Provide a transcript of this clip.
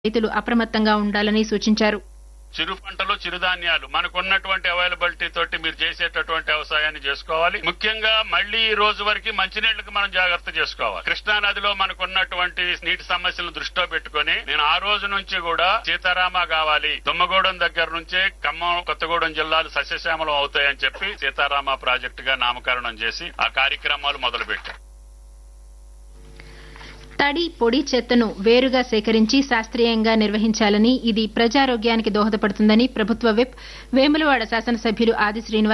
రైతులు అప్రమత్తంగా ఉండాలని సూచించారు చిరు పంటలు చిరుధాన్యాలు మనకున్నటువంటి అవైలబిలిటీ తోటి మీరు చేసేటటువంటి వ్యవసాయాన్ని చేసుకోవాలి ముఖ్యంగా మళ్ళీ ఈ రోజు వరకు మంచినీళ్లకు మనం జాగ్రత్త చేసుకోవాలి కృష్ణా నదిలో మనకున్నటువంటి నీటి సమస్యలను దృష్టిలో పెట్టుకొని నేను ఆ రోజు నుంచి కూడా సీతారామ కావాలి దుమ్మగూడెం దగ్గర నుంచే ఖమ్మం కొత్తగూడెం జిల్లాలు సస్యశ్యామలం అవుతాయని చెప్పి సీతారామ ప్రాజెక్టు గా నామకరణం చేసి ఆ కార్యక్రమాలు మొదలుపెట్టాం తడి పొడి చెత్తను వేరుగా సేకరించి శాస్త్రీయంగా నిర్వహించాలని ఇది ప్రజారోగ్యానికి దోహదపడుతుందని ప్రభుత్వ విప్ వేములవాడ శాసనసభ్యులు ఆది శ్రీనివాస్